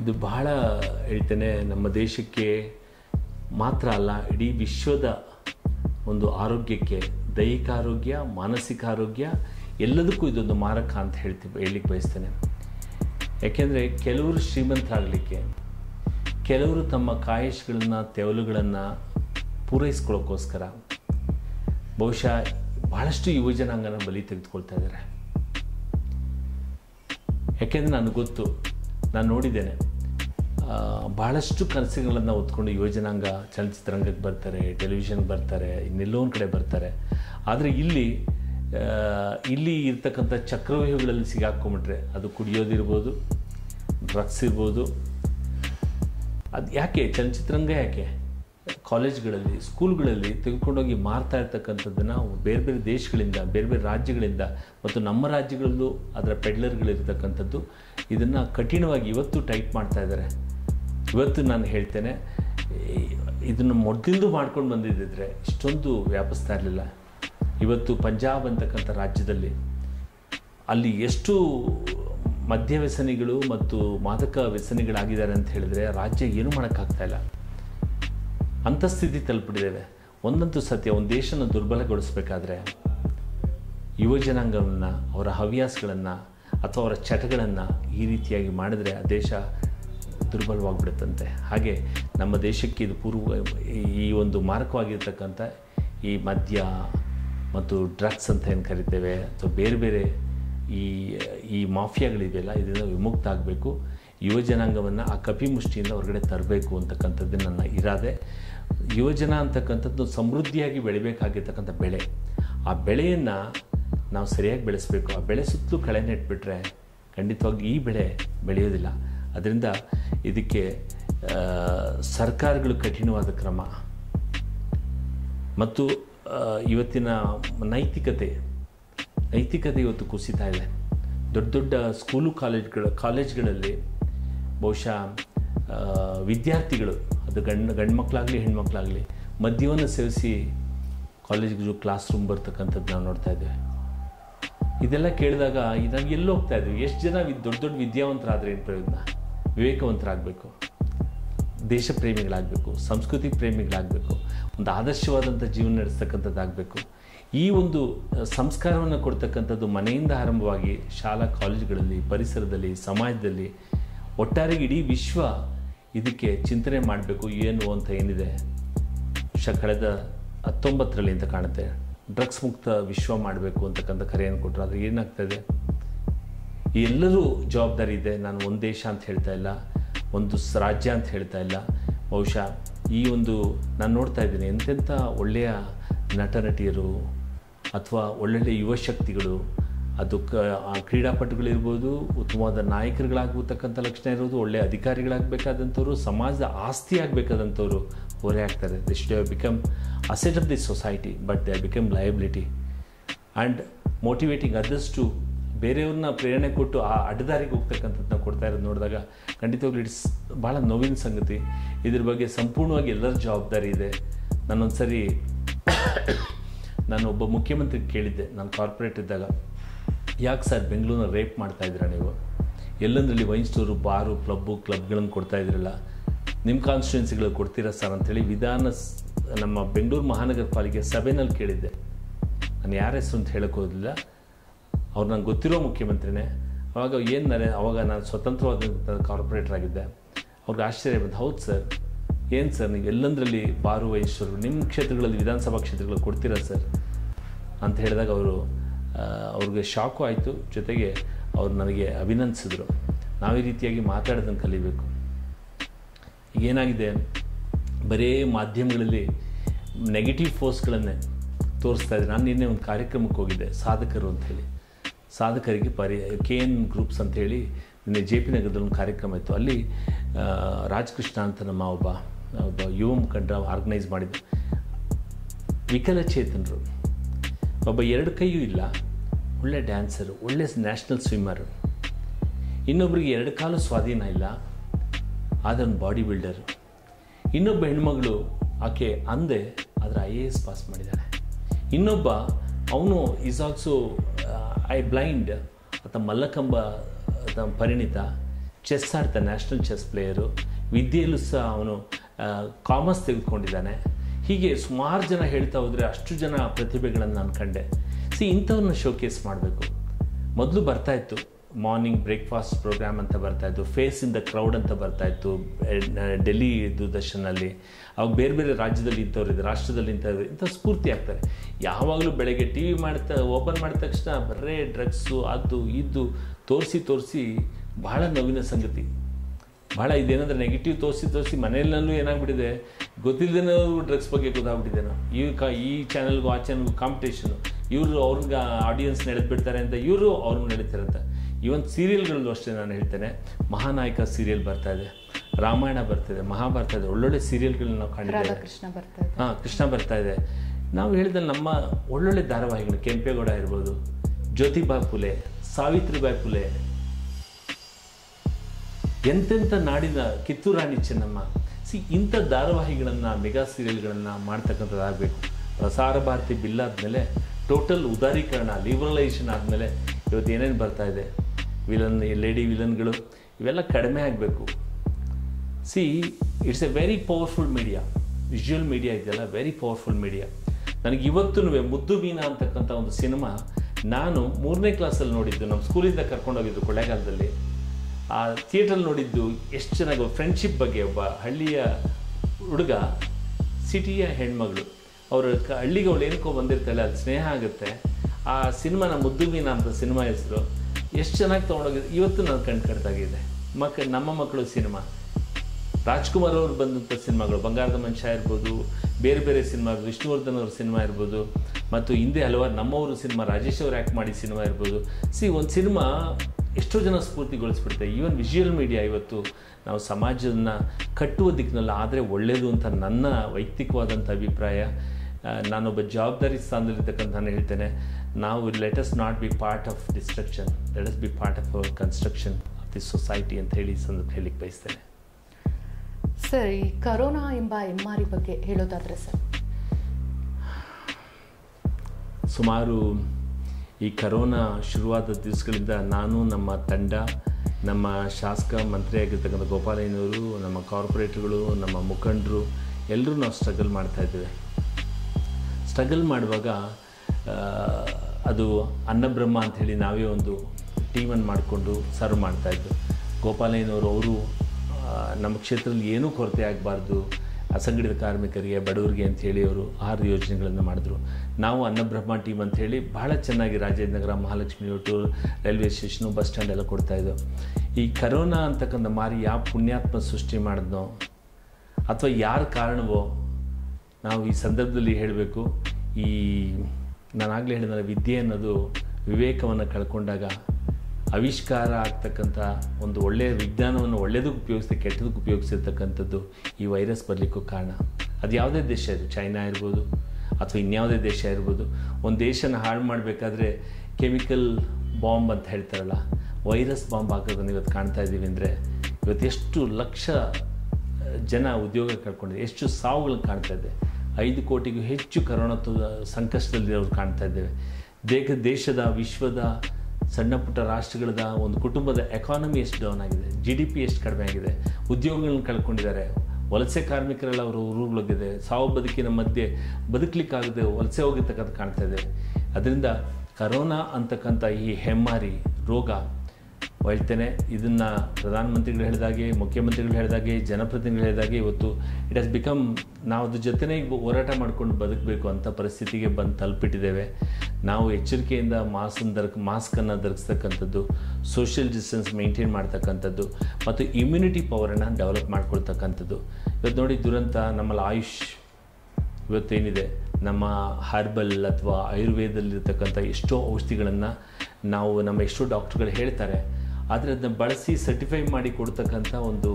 ಇದು ಬಹಳ ಹೇಳ್ತೇನೆ ನಮ್ಮ ದೇಶಕ್ಕೆ ಮಾತ್ರ ಅಲ್ಲ ಇಡೀ ವಿಶ್ವದ ಒಂದು ಆರೋಗ್ಯಕ್ಕೆ ದೈಹಿಕ ಆರೋಗ್ಯ ಮಾನಸಿಕ ಆರೋಗ್ಯ ಎಲ್ಲದಕ್ಕೂ ಇದೊಂದು ಮಾರಕ ಅಂತ ಹೇಳ್ತೀವಿ ಹೇಳಲಿಕ್ಕೆ ಬಯಸ್ತೇನೆ ಯಾಕೆಂದರೆ ಕೆಲವರು ಶ್ರೀಮಂತರಾಗಲಿಕ್ಕೆ ಕೆಲವರು ತಮ್ಮ ಕಾಯಶ್ಗಳನ್ನು ತೆವಲುಗಳನ್ನು ಪೂರೈಸ್ಕೊಳ್ಳೋಕ್ಕೋಸ್ಕರ ಬಹುಶಃ ಬಹಳಷ್ಟು ಯುವಜನಾಂಗನ ಬಲಿ ತೆಗೆದುಕೊಳ್ತಾ ಇದ್ದಾರೆ ಯಾಕೆಂದರೆ ನನಗೆ ಗೊತ್ತು ನಾನು ನೋಡಿದ್ದೇನೆ ಆ, ಬಹಳಷ್ಟು ಕನಸುಗಳನ್ನು ಹೊತ್ಕೊಂಡು ಯುವಜನಾಂಗ ಚಲನಚಿತ್ರರಂಗಕ್ಕೆ ಬರ್ತಾರೆ ಟೆಲಿವಿಷನ್ಗೆ ಬರ್ತಾರೆ ಇನ್ನೆಲ್ಲೋ ಒಂದು ಕಡೆ ಬರ್ತಾರೆ ಆದರೆ ಇಲ್ಲಿ ಆ, ಇಲ್ಲಿ ಇರ್ತಕ್ಕಂಥ ಚಕ್ರವ್ಯೂಹಗಳಲ್ಲಿ ಸಿಗಾಕೊಂಬಿಟ್ರೆ ಅದು ಕುಡಿಯೋದಿರ್ಬೋದು ಡ್ರಗ್ಸ್ ಇರ್ಬೋದು ಅದು ಯಾಕೆ ಚಲನಚಿತ್ರರಂಗ ಯಾಕೆ ಕಾಲೇಜ್ಗಳಲ್ಲಿ ಸ್ಕೂಲ್ಗಳಲ್ಲಿ ತೆಗೆದುಕೊಂಡೋಗಿ ಮಾರ್ತಾ ಇರ್ತಕ್ಕಂಥದ್ದನ್ನು ಬೇರೆ ಬೇರೆ ದೇಶಗಳಿಂದ ಬೇರೆ ಬೇರೆ ರಾಜ್ಯಗಳಿಂದ ಮತ್ತು ನಮ್ಮ ರಾಜ್ಯಗಳಲ್ಲೂ ಅದರ ಪೆಡ್ಲರ್ಗಳಿರ್ತಕ್ಕಂಥದ್ದು ಇದನ್ನು ಕಠಿಣವಾಗಿ ಇವತ್ತು ಟೈಟ್ ಮಾಡ್ತಾ ಇದ್ದಾರೆ ಇವತ್ತು ನಾನು ಹೇಳ್ತೇನೆ ಇದನ್ನು ಮೊದಲಿಂದ ಮಾಡ್ಕೊಂಡು ಬಂದಿದ್ದಿದ್ರೆ ಇಷ್ಟೊಂದು ವ್ಯಾಪಿಸ್ತಾ ಇರಲಿಲ್ಲ ಇವತ್ತು ಪಂಜಾಬ್ ಅಂತಕ್ಕಂಥ ರಾಜ್ಯದಲ್ಲಿ ಅಲ್ಲಿ ಎಷ್ಟು ಮದ್ಯ ವ್ಯಸನಿಗಳು ಮತ್ತು ಮಾದಕ ವ್ಯಸನಿಗಳಾಗಿದ್ದಾರೆ ಅಂತ ಹೇಳಿದ್ರೆ ರಾಜ್ಯ ಏನೂ ಮಾಡೋಕ್ಕಾಗ್ತಾ ಇಲ್ಲ ಅಂಥ ಸ್ಥಿತಿ ತಲುಪಿಟ್ಟಿದ್ದೇವೆ ಒಂದಂತೂ ಸತ್ಯ ಒಂದು ದೇಶನ ದುರ್ಬಲಗೊಳಿಸಬೇಕಾದ್ರೆ ಯುವ ಜನಾಂಗವನ್ನು ಅವರ ಹವ್ಯಾಸಗಳನ್ನು ಅಥವಾ ಅವರ ಚಟಗಳನ್ನು ಈ ರೀತಿಯಾಗಿ ಮಾಡಿದರೆ ಆ ದೇಶ ದುರ್ಬಲವಾಗಿಬಿಡುತ್ತಂತೆ ಹಾಗೆ ನಮ್ಮ ದೇಶಕ್ಕೆ ಇದು ಪೂರ್ವ ಈ ಒಂದು ಮಾರಕವಾಗಿರ್ತಕ್ಕಂಥ ಈ ಮದ್ಯ ಮತ್ತು ಡ್ರಗ್ಸ್ ಅಂತ ಏನು ಕರಿತೇವೆ ಅಥವಾ ಬೇರೆ ಬೇರೆ ಈ ಈ ಮಾಫಿಯಾಗಳಿದೆಯಲ್ಲ ಇದರಿಂದ ವಿಮುಕ್ತ ಆಗಬೇಕು ಯುವ ಜನಾಂಗವನ್ನು ಆ ಕಪಿಮುಷ್ಟಿಯಿಂದ ಹೊರಗಡೆ ತರಬೇಕು ಅಂತಕ್ಕಂಥದ್ದು ನನ್ನ ಇರಾದೆ ಯುವಜನ ಅಂತಕ್ಕಂಥದ್ದು ಸಮೃದ್ಧಿಯಾಗಿ ಬೆಳಿಬೇಕಾಗಿರ್ತಕ್ಕಂಥ ಬೆಳೆ ಆ ಬೆಳೆಯನ್ನು ನಾವು ಸರಿಯಾಗಿ ಬೆಳೆಸಬೇಕು ಆ ಬೆಳೆ ಸುತ್ತಲೂ ಕಳೆ ನೆಟ್ಬಿಟ್ರೆ ಖಂಡಿತವಾಗಿ ಈ ಬೆಳೆ ಬೆಳೆಯೋದಿಲ್ಲ ಅದರಿಂದ ಇದಕ್ಕೆ ಆ, ಸರ್ಕಾರಗಳು ಕಠಿಣವಾದ ಕ್ರಮ ಮತ್ತು ಆ, ಇವತ್ತಿನ ನೈತಿಕತೆ ನೈತಿಕತೆ ಇವತ್ತು ಕುಸಿತಾ ಇದೆ ದೊಡ್ಡ ದೊಡ್ಡ ಸ್ಕೂಲು ಕಾಲೇಜ್ಗಳ ಕಾಲೇಜ್ಗಳಲ್ಲಿ ಬಹುಶಃ ಆ, ವಿದ್ಯಾರ್ಥಿಗಳು ಅದು ಗಂಡು ಗಂಡು ಮಕ್ಕಳಾಗಲಿ ಹೆಣ್ಮಕ್ಳಾಗಲಿ ಮದ್ಯವನ್ನು ಸೇವಿಸಿ ಕಾಲೇಜ್ಗಳು ಕ್ಲಾಸ್ ರೂಮ್ ಬರ್ತಕ್ಕಂಥದ್ದು ನಾವು ನೋಡ್ತಾ ಇದ್ದೇವೆ ಇದೆಲ್ಲ ಕೇಳಿದಾಗ ನಾವು ಎಲ್ಲಿ ಹೋಗ್ತಾ ಇದ್ವಿ ಎಷ್ಟು ಜನ ವಿ- ದೊಡ್ಡ ದೊಡ್ಡ ವಿದ್ಯಾವಂತರಾದರೆ ಏನು ಪ್ರಯೋಜನ ವಿವೇಕವಂತರಾಗಬೇಕು ದೇಶ ಪ್ರೇಮಿಗಳಾಗಬೇಕು ಸಂಸ್ಕೃತಿ ಪ್ರೇಮಿಗಳಾಗಬೇಕು ಒಂದು ಆದರ್ಶವಾದಂಥ ಜೀವನ ನಡೆಸ್ತಕ್ಕಂಥದ್ದಾಗಬೇಕು ಈ ಒಂದು ಅಹ್, ಸಂಸ್ಕಾರವನ್ನು ಕೊಡ್ತಕ್ಕಂಥದ್ದು ಮನೆಯಿಂದ ಆರಂಭವಾಗಿ ಶಾಲಾ ಕಾಲೇಜುಗಳಲ್ಲಿ ಪರಿಸರದಲ್ಲಿ ಸಮಾಜದಲ್ಲಿ ಒಟ್ಟಾರೆಗೆ ಇಡೀ ವಿಶ್ವ ಇದಕ್ಕೆ ಚಿಂತನೆ ಮಾಡಬೇಕು ಏನು ಅಂತ ಏನಿದೆ ಶ ಕಳೆದ ಹತ್ತೊಂಬತ್ತರಲ್ಲಿ ಅಂತ ಕಾಣುತ್ತೆ ಡ್ರಗ್ಸ್ ಮುಕ್ತ ವಿಶ್ವ ಮಾಡಬೇಕು ಅಂತಕ್ಕಂಥ ಕರೆಯನ್ನು ಕೊಟ್ಟರು ಆದರೆ ಏನಾಗ್ತದೆ ಈ ಎಲ್ಲರೂ ಜವಾಬ್ದಾರಿ ಇದೆ ನಾನು ಒಂದು ದೇಶ ಅಂತ ಹೇಳ್ತಾ ಇಲ್ಲ ಒಂದು ಸ್- ರಾಜ್ಯ ಅಂತ ಹೇಳ್ತಾ ಇಲ್ಲ ಬಹುಶಃ ಈ ಒಂದು ನಾನು ನೋಡ್ತಾ ಇದ್ದೀನಿ ಎಂತೆಂಥ ಒಳ್ಳೆಯ ನಟ ನಟಿಯರು ಅಥವಾ ಒಳ್ಳೊಳ್ಳೆ ಯುವ ಶಕ್ತಿಗಳು ಅದು ಕ ಆ ಕ್ರೀಡಾಪಟುಗಳಿರ್ಬೋದು ಉತ್ತಮವಾದ ನಾಯಕರುಗಳಾಗತಕ್ಕಂಥ ಲಕ್ಷಣ ಇರೋದು ಒಳ್ಳೆಯ ಅಧಿಕಾರಿಗಳಾಗಬೇಕಾದಂಥವ್ರು ಸಮಾಜದ ಆಸ್ತಿ ಆಗಬೇಕಾದಂಥವ್ರು ಹೊರೆ ಆಗ್ತಾರೆ they should have become asset of the society but they become liability and motivating others to ಬೇರೆಯವ್ರನ್ನ ಪ್ರೇರಣೆ ಕೊಟ್ಟು ಆ ಅಡ್ಡದಾರಿಗೆ ಹೋಗ್ತಕ್ಕಂಥದ್ದನ್ನ ಕೊಡ್ತಾ ಇರೋದು ನೋಡಿದಾಗ ಖಂಡಿತವಾಗ್ಲೂ ಇಟ್ಸ್ ಭಾಳ ನೋವಿನ ಸಂಗತಿ ಇದ್ರ ಬಗ್ಗೆ ಸಂಪೂರ್ಣವಾಗಿ ಎಲ್ಲರ ಜವಾಬ್ದಾರಿ ಇದೆ ನಾನೊಂದು ಸರಿ ನಾನು ಒಬ್ಬ ಮುಖ್ಯಮಂತ್ರಿ ಕೇಳಿದ್ದೆ ನಾನು ಕಾರ್ಪೊರೇಟ್ ಇದ್ದಾಗ ಯಾಕೆ ಸರ್ ಬೆಂಗಳೂರನ್ನ ರೇಪ್ ಮಾಡ್ತಾ ಇದ್ದೀರಾ ನೀವು ಎಲ್ಲಂದ್ರಲ್ಲಿ ವೈನ್ ಸ್ಟೋರು ಬಾರು ಕ್ಲಬ್ಬು ಕ್ಲಬ್ಗಳನ್ನು ಕೊಡ್ತಾ ಇದ್ರಲ್ಲ ನಿಮ್ಮ ಕಾನ್ಸ್ಟಿಟ್ಯೂನ್ಸಿಗಳು ಕೊಡ್ತೀರಾ ಸರ್ ಅಂತೇಳಿ ವಿಧಾನ ಸ್- ನಮ್ಮ ಬೆಂಗಳೂರು ಮಹಾನಗರ ಪಾಲಿಕೆ ಸಭೆನಲ್ಲಿ ಕೇಳಿದ್ದೆ ನಾನು ಯಾರ ಹೆಸರು ಅಂತ ಹೇಳಕ್ಕೆ ಹೋಗಲಿಲ್ಲ ಅವ್ರು ನಂಗೆ ಗೊತ್ತಿರೋ ಮುಖ್ಯಮಂತ್ರಿನೇ ಅವಾಗ ಏನು ನಡೆ ಅವಾಗ ನಾನು ಸ್ವತಂತ್ರವಾದಂಥ ಕಾರ್ಪೊರೇಟರ್ ಆಗಿದ್ದೆ ಅವ್ರಿಗೆ ಆಶ್ಚರ್ಯ ಬಂತು ಹೌದು ಸರ್ ಏನು ಸರ್ ನೀವು ಎಲ್ಲಂದ್ರಲ್ಲಿ ಬಾರು ವಯಸ್ಸರು ನಿಮ್ಮ ಕ್ಷೇತ್ರಗಳಲ್ಲಿ ವಿಧಾನಸಭಾ ಕ್ಷೇತ್ರಗಳು ಕೊಡ್ತೀರಾ ಸರ್ ಅಂತ ಹೇಳಿದಾಗ ಅವರು ಅವ್ರಿಗೆ ಶಾಕು ಆಯಿತು ಜೊತೆಗೆ ಅವ್ರು ನನಗೆ ಅಭಿನಂದಿಸಿದ್ರು ನಾವು ಈ ರೀತಿಯಾಗಿ ಮಾತಾಡೋದನ್ನು ಕಲಿಬೇಕು ಏನಾಗಿದೆ ಬರೀ ಮಾಧ್ಯಮಗಳಲ್ಲಿ ನೆಗೆಟಿವ್ ಫೋರ್ಸ್ಗಳನ್ನೇ ತೋರಿಸ್ತಾ ಇದ್ದಾರೆ ನಾನು ನಿನ್ನೆ ಒಂದು ಕಾರ್ಯಕ್ರಮಕ್ಕೆ ಹೋಗಿದ್ದೆ ಸಾಧಕರು ಅಂಥೇಳಿ ಸಾಧಕರಿಗೆ ಪರಿ ಕೆ ಎನ್ ಗ್ರೂಪ್ಸ್ ಅಂಥೇಳಿ ನಿನ್ನೆ ಜೆ ಪಿ ನಗರದಲ್ಲಿ ಒಂದು ಕಾರ್ಯಕ್ರಮ ಇತ್ತು ಅಲ್ಲಿ ಆ, ರಾಜಕೃಷ್ಣ ಅಂತ ನಮ್ಮ ಒಬ್ಬ ಒಬ್ಬ ಯುವ ಮುಖಂಡ ಆರ್ಗನೈಸ್ ಮಾಡಿದ್ದು ವಿಕಲಚೇತನರು ಒಬ್ಬ ಎರಡು ಕೈಯೂ ಇಲ್ಲ ಒಳ್ಳೆ ಡ್ಯಾನ್ಸರು ಒಳ್ಳೆ ನ್ಯಾಷನಲ್ ಸ್ವಿಮ್ಮರು ಇನ್ನೊಬ್ಬರಿಗೆ ಎರಡು ಕಾಲು ಸ್ವಾಧೀನ ಇಲ್ಲ ಆದೊಂದು ಬಾಡಿ ಬಿಲ್ಡರ್ ಇನ್ನೊಬ್ಬ ಹೆಣ್ಮಗಳು ಆಕೆ ಅಂದೆ ಆದರೆ ಐ ಎ ಎಸ್ ಪಾಸ್ ಮಾಡಿದ್ದಾಳೆ ಇನ್ನೊಬ್ಬ ಅವನು ಈಸ್ ಆಲ್ಸೋ ಐ ಬ್ಲೈಂಡ್ ಆತ ಮಲ್ಲಕಂಬ ಆತ ಪರಿಣಿತ ಚೆಸ್ ಆಡ್ತಾನೆ ನ್ಯಾಷನಲ್ ಚೆಸ್ ಪ್ಲೇಯರು ವಿದ್ಯೆಯಲ್ಲೂ ಸಹ ಅವನು ಕಾಮರ್ಸ್ ತೆಗೆದುಕೊಂಡಿದ್ದಾನೆ ಹೀಗೆ ಸುಮಾರು ಜನ ಹೇಳ್ತಾ ಹೋದರೆ ಅಷ್ಟು ಜನ ಪ್ರತಿಭೆಗಳನ್ನು ನಾನು ಕಂಡೆ ಸಿ ಇಂಥವ್ರನ್ನ ಶೋಕೇಸ್ ಮಾಡಬೇಕು ಮೊದಲು ಬರ್ತಾ ಇತ್ತು ಮಾರ್ನಿಂಗ್ ಬ್ರೇಕ್ಫಾಸ್ಟ್ ಪ್ರೋಗ್ರಾಮ್ ಅಂತ ಬರ್ತಾ ಇತ್ತು ಫೇಸ್ ಇನ್ ದ ಕ್ರೌಡ್ ಅಂತ ಬರ್ತಾ ಇತ್ತು ಡೆಲ್ಲಿ ದೂರದರ್ಶನಲ್ಲಿ ಅವಾಗ ಬೇರೆ ಬೇರೆ ರಾಜ್ಯದಲ್ಲಿ ಇಂಥವ್ರು ಇದೆ ರಾಷ್ಟ್ರದಲ್ಲಿ ಇಂಥವ್ರು ಇಂಥ ಸ್ಫೂರ್ತಿ ಆಗ್ತಾರೆ ಯಾವಾಗಲೂ ಬೆಳಗ್ಗೆ ಟಿ ವಿ ಮಾಡ್ತಾ ಓಪನ್ ಮಾಡಿದ ತಕ್ಷಣ ಬರೇ ಡ್ರಗ್ಸು ಅದು ಇದು ತೋರಿಸಿ ತೋರಿಸಿ ಬಹಳ ನೋವಿನ ಸಂಗತಿ ಭಾಳ ಇದೇನಂದ್ರೆ ನೆಗೆಟಿವ್ ತೋರಿಸಿ ತೋರಿಸಿ ಮನೆಯಲ್ಲೂ ಏನಾಗ್ಬಿಟ್ಟಿದೆ ಗೊತ್ತಿಲ್ಲದೇನೋ ಡ್ರಗ್ಸ್ ಬಗ್ಗೆ ಗೊತ್ತಾಗ್ಬಿಟ್ಟಿದ್ದೇನೋ ಈ ಕ ಈ ಚಾನಲ್ಗೂ ಆ ಚಾನಲ್ಗೂ ಕಾಂಪಿಟೇಷನು ಇವರು ಅವ್ರಿಗೆ ಆಡಿಯನ್ಸ್ ಬಿಡ್ತಾರೆ ಅಂತ ಇವರು ಅವ್ರನ್ನ ನಡೀತಾರೆ ಅಂತ ಈವನ್ ಸೀರಿಯಲ್ಗಳಲ್ಲೂ ಅಷ್ಟೇ ನಾನು ಹೇಳ್ತೇನೆ ಮಹಾನಾಯಕ ಸೀರಿಯಲ್ ಬರ್ತಾ ಇದೆ ರಾಮಾಯಣ ಬರ್ತಿದೆ ಮಹಾಭಾರತ ಇದೆ ಒಳ್ಳೊಳ್ಳೆ ಸೀರಿಯಲ್ಗಳನ್ನ ನಾವು ಕಂಡಿದ್ದೇವೆ ರಾಧಾಕೃಷ್ಣ ಬರ್ತಾ ಇದ್ದಾರೆ ಹಾಂ ಕೃಷ್ಣ ಬರ್ತಾ ಇದೆ ನಾವು ಹೇಳಿದ ನಮ್ಮ ಒಳ್ಳೊಳ್ಳೆ ಧಾರಾವಾಹಿಗಳು ಕೆಂಪೇಗೌಡ ಇರ್ಬೋದು ಜ್ಯೋತಿಬಾ ಫುಲೆ ಸಾವಿತ್ರಿಬಾಯಿ ಫುಲೆ ಎಂತೆಂಥ ನಾಡಿನ ಕಿತ್ತೂರು ರಾಣಿ ಚೆನ್ನಮ್ಮ ಸಿ ಇಂಥ ಧಾರಾವಾಹಿಗಳನ್ನು ಮೆಗಾ ಸೀರಿಯಲ್ಗಳನ್ನು ಮಾಡ್ತಕ್ಕಂಥದ್ದಾಗಬೇಕು ಪ್ರಸಾರ ಭಾರತಿ ಬಿಲ್ ಆದಮೇಲೆ ಟೋಟಲ್ ಉದಾರೀಕರಣ ಲಿಬರಲೈಸೇಷನ್ ಆದಮೇಲೆ ಇವತ್ತು ಏನೇನು ಬರ್ತಾ ಇದೆ ವಿಲನ್ ಲೇಡಿ ವಿಲನ್ಗಳು ಇವೆಲ್ಲ ಕಡಿಮೆ ಆಗಬೇಕು see it's a very powerful media visual media ಇದೆಯಲ್ಲ ವೆರಿ ಪವರ್ಫುಲ್ ಮೀಡಿಯಾ ನನಗೆ ಇವತ್ತೂ ಮುದ್ದು ಮೀನಾ ಅಂತಕ್ಕಂಥ ಒಂದು ಸಿನಿಮಾ ನಾನು ಮೂರನೇ ಕ್ಲಾಸಲ್ಲಿ ನೋಡಿದ್ದು ನಮ್ಮ ಸ್ಕೂಲಿಂದ ಕರ್ಕೊಂಡೋಗಿದ್ದು ಕೊಳ್ಳೇಗಾಲದಲ್ಲಿ ಆ ಥಿಯೇಟ್ರಲ್ಲಿ ನೋಡಿದ್ದು ಎಷ್ಟು ಚೆನ್ನಾಗಿ ಫ್ರೆಂಡ್ಶಿಪ್ ಬಗ್ಗೆ ಒಬ್ಬ ಹಳ್ಳಿಯ ಹುಡುಗ ಸಿಟಿಯ ಹೆಣ್ಮಗಳು ಅವರು ಕ ಹಳ್ಳಿಗೆ ಅವಳು ಏನಕ್ಕೋ ಬಂದಿರ್ತಾಳೆ ಅದು ಸ್ನೇಹ ಆಗುತ್ತೆ ಆ ಸಿನಿಮಾನ ಮುದ್ದು ಮೀನಾ ಅಂತ ಸಿನಿಮಾ ಹೆಸರು ಎಷ್ಟು ಚೆನ್ನಾಗಿ ತೊಗೊಂಡೋಗಿದೆ ಇವತ್ತು ನಾನು ಕಣ್ ಕಟ್ಟಾಗಿದೆ ಮಕ್ಕ ನಮ್ಮ ಮಕ್ಕಳು ಸಿನಿಮಾ ರಾಜ್ಕುಮಾರ್ ಅವರು ಬಂದಂಥ ಸಿನಿಮಾಗಳು ಬಂಗಾರದ ಮನುಷ್ಯ ಇರ್ಬೋದು ಬೇರೆ ಬೇರೆ ಸಿನಿಮಾ ವಿಷ್ಣುವರ್ಧನ್ ಅವ್ರ ಸಿನಿಮಾ ಇರ್ಬೋದು ಮತ್ತು ಹಿಂದೆ ಹಲವಾರು ನಮ್ಮವರು ಸಿನಿಮಾ ರಾಜೇಶ್ ಅವ್ರು ಆ್ಯಕ್ಟ್ ಮಾಡಿ ಸಿನಿಮಾ ಇರ್ಬೋದು ಸಿ ಒಂದು ಸಿನಿಮಾ ಎಷ್ಟೋ ಜನ ಸ್ಫೂರ್ತಿಗೊಳಿಸ್ಬಿಡುತ್ತೆ ಈವನ್ ವಿಜುವಲ್ ಮೀಡಿಯಾ ಇವತ್ತು ನಾವು ಸಮಾಜವನ್ನು ಕಟ್ಟುವ ದಿಕ್ಕಿನಲ್ಲಿ ಆದರೆ ಒಳ್ಳೆಯದು ಅಂತ ನನ್ನ ವೈಯಕ್ತಿಕವಾದಂಥ ಅಭಿಪ್ರಾಯ ಆ, ನಾನೊಬ್ಬ ಜವಾಬ್ದಾರಿ ಸ್ಥಾನದಲ್ಲಿರ್ತಕ್ಕಂಥ ನಾನು ಹೇಳ್ತೇನೆ ನಾವು let us not be part of destruction let us be part of our construction of the society ಅಂತ ಹೇಳಿ ಈ ಸಂದರ್ಭ ಹೇಳಿಕ್ಕೆ ಬಯಸ್ತೇನೆ ಸರ್ ಈ ಕರೋನಾ ಎಂಬ ಎಮ್ಮಾರಿ ಬಗ್ಗೆ ಹೇಳೋದಾದ್ರೆ ಸರ್ ಸುಮಾರು ಈ ಕರೋನಾ ಶುರುವಾದ ದಿವಸಗಳಿಂದ ನಾನು ನಮ್ಮ ತಂಡ ನಮ್ಮ ಶಾಸಕ ಮಂತ್ರಿಯಾಗಿರ್ತಕ್ಕಂಥ ಗೋಪಾಲಯ್ಯನವರು ನಮ್ಮ ಕಾರ್ಪೊರೇಟ್ಗಳು ನಮ್ಮ ಮುಖಂಡರು ಎಲ್ಲರೂ ನಾವು ಸ್ಟ್ರಗಲ್ ಮಾಡ್ತಾ ಇದ್ದೇವೆ ಸ್ಟ್ರಗಲ್ ಮಾಡುವಾಗ ಆ, ಅದು ಅನ್ನಬ್ರಹ್ಮ ಅಂಥೇಳಿ ನಾವೇ ಒಂದು ಟೀಮನ್ನು ಮಾಡಿಕೊಂಡು ಸರ್ವ್ ಮಾಡ್ತಾಯಿದ್ದು ಗೋಪಾಲಯ್ಯನವರು ಅವರು ಆ, ನಮ್ಮ ಕ್ಷೇತ್ರದಲ್ಲಿ ಏನೂ ಕೊರತೆ ಆಗಬಾರ್ದು ಅಸಂಘಟಿತ ಕಾರ್ಮಿಕರಿಗೆ ಬಡವರಿಗೆ ಅಂಥೇಳಿ ಅವರು ಆರು ಯೋಜನೆಗಳನ್ನು ಮಾಡಿದ್ರು ನಾವು ಅನ್ನಬ್ರಹ್ಮ ಟೀಮ್ ಅಂಥೇಳಿ ಬಹಳ ಚೆನ್ನಾಗಿ Rajendra Nagar Mahalakshmi route railway station bus stand ಎಲ್ಲ ಕೊಡ್ತಾಯಿದ್ದು ಈ ಕರೋನಾ ಅಂತಕ್ಕಂಥ ಮಾರಿ ಯಾವ ಪುಣ್ಯಾತ್ಮ ಸೃಷ್ಟಿ ಮಾಡಿದ್ನೋ ಅಥವಾ ಯಾರ ಕಾರಣವೋ ನಾವು ಈ ಸಂದರ್ಭದಲ್ಲಿ ಹೇಳಬೇಕು ಈ ನಾನಾಗಲೇ ಹೇಳಿದ ವಿದ್ಯೆ ಅನ್ನೋದು ವಿವೇಕವನ್ನು ಕಳ್ಕೊಂಡಾಗ ಆವಿಷ್ಕಾರ ಆಗ್ತಕ್ಕಂಥ ಒಂದು ಒಳ್ಳೆಯ ವಿಜ್ಞಾನವನ್ನು ಒಳ್ಳೆಯದಕ್ಕೆ ಉಪಯೋಗಿಸಿ ಕೆಟ್ಟದಕ್ಕೆ ಉಪಯೋಗಿಸಿರ್ತಕ್ಕಂಥದ್ದು ಈ ವೈರಸ್ ಬರಲಿಕ್ಕೂ ಕಾರಣ ಅದು ಯಾವುದೇ ದೇಶ ಇರಲಿ ಚೈನಾ ಇರ್ಬೋದು ಅಥವಾ ಇನ್ಯಾವುದೇ ದೇಶ ಇರ್ಬೋದು ಒಂದು ದೇಶನ ಹಾಳು ಮಾಡಬೇಕಾದ್ರೆ ಕೆಮಿಕಲ್ ಬಾಂಬ್ ಅಂತ ಹೇಳ್ತಾರಲ್ಲ ವೈರಸ್ ಬಾಂಬ್ ಹಾಕೋದನ್ನು ಇವತ್ತು ಕಾಣ್ತಾ ಇದ್ದೀವಿ ಅಂದರೆ ಇವತ್ತು ಎಷ್ಟು ಲಕ್ಷ ಜನ ಉದ್ಯೋಗ ಕಳ್ಕೊಂಡಿದೆ ಎಷ್ಟು ಸಾವುಗಳನ್ನು ಕಾಣ್ತಾ ಇದೆ ಐದು ಕೋಟಿಗೂ ಹೆಚ್ಚು ಕರೋನಾ ತು ಸಂಕಷ್ಟದಲ್ಲಿರೋರು ಕಾಣ್ತಾ ಇದ್ದೇವೆ ದೇಶ ದೇಶದ ವಿಶ್ವದ ಸಣ್ಣ ಪುಟ್ಟ ರಾಷ್ಟ್ರಗಳದ ಒಂದು ಕುಟುಂಬದ ಎಕಾನಮಿ ಎಷ್ಟು ಡೌನ್ ಆಗಿದೆ ಜಿ ಡಿ ಪಿ ಎಷ್ಟು ಕಡಿಮೆ ಆಗಿದೆ ಉದ್ಯೋಗಗಳನ್ನ ಕಳ್ಕೊಂಡಿದ್ದಾರೆ ವಲಸೆ ಕಾರ್ಮಿಕರೆಲ್ಲ ಅವರು ಊರುಗಳೋಗಿದೆ ಸಾವು ಬದುಕಿನ ಮಧ್ಯೆ ಬದುಕಲಿಕ್ಕಾಗದೆ ವಲಸೆ ಹೋಗಿರ್ತಕ್ಕಂಥ ಕಾಣ್ತಾ ಇದ್ದೇವೆ ಅದರಿಂದ ಕರೋನಾ ಅಂತಕ್ಕಂಥ ಈ ಹೆಮ್ಮಾರಿ ರೋಗ ಹೇಳ್ತೇನೆ ಇದನ್ನು ಪ್ರಧಾನಮಂತ್ರಿಗಳು ಹೇಳಿದಾಗೆ ಮುಖ್ಯಮಂತ್ರಿಗಳು ಹೇಳಿದಾಗೆ ಜನಪ್ರತಿನಿಧಿಗಳು ಹೇಳಿದಾಗೆ ಇವತ್ತು ಇಟ್ ಹ್ಯಾಸ್ ಬಿಕಮ್ ನಾವು ಅದ್ರ ಜೊತೆನೇ ಈಗ ಹೋರಾಟ ಮಾಡ್ಕೊಂಡು ಬದುಕಬೇಕು ಅಂತ ಪರಿಸ್ಥಿತಿಗೆ ಬಂದು ತಲುಪಿಟ್ಟಿದ್ದೇವೆ ನಾವು ಎಚ್ಚರಿಕೆಯಿಂದ ಮಾಸ್ಕ್ ಧರ್ ಮಾಸ್ಕನ್ನು ಧರಿಸ್ತಕ್ಕಂಥದ್ದು ಸೋಷಿಯಲ್ ಡಿಸ್ಟೆನ್ಸ್ ಮೇಂಟೈನ್ ಮಾಡ್ತಕ್ಕಂಥದ್ದು ಮತ್ತು ಇಮ್ಯುನಿಟಿ ಪವರನ್ನು ಡೆವಲಪ್ ಮಾಡ್ಕೊಳ್ತಕ್ಕಂಥದ್ದು ಇವತ್ತು ನೋಡಿ ದುರಂತ ನಮ್ಮಲ್ಲಿ ಆಯುಷ್ ಇವತ್ತೇನಿದೆ ನಮ್ಮ ಹರ್ಬಲ್ ಅಥವಾ ಆಯುರ್ವೇದದಲ್ಲಿರ್ತಕ್ಕಂಥ ಎಷ್ಟೋ ಔಷಧಿಗಳನ್ನು ನಾವು ನಮ್ಮ ಎಷ್ಟೋ ಡಾಕ್ಟ್ರುಗಳು ಹೇಳ್ತಾರೆ ಆದರೆ ಅದನ್ನ ಬಳಸಿ ಸರ್ಟಿಫೈ ಮಾಡಿ ಕೊಡ್ತಕ್ಕಂಥ ಒಂದು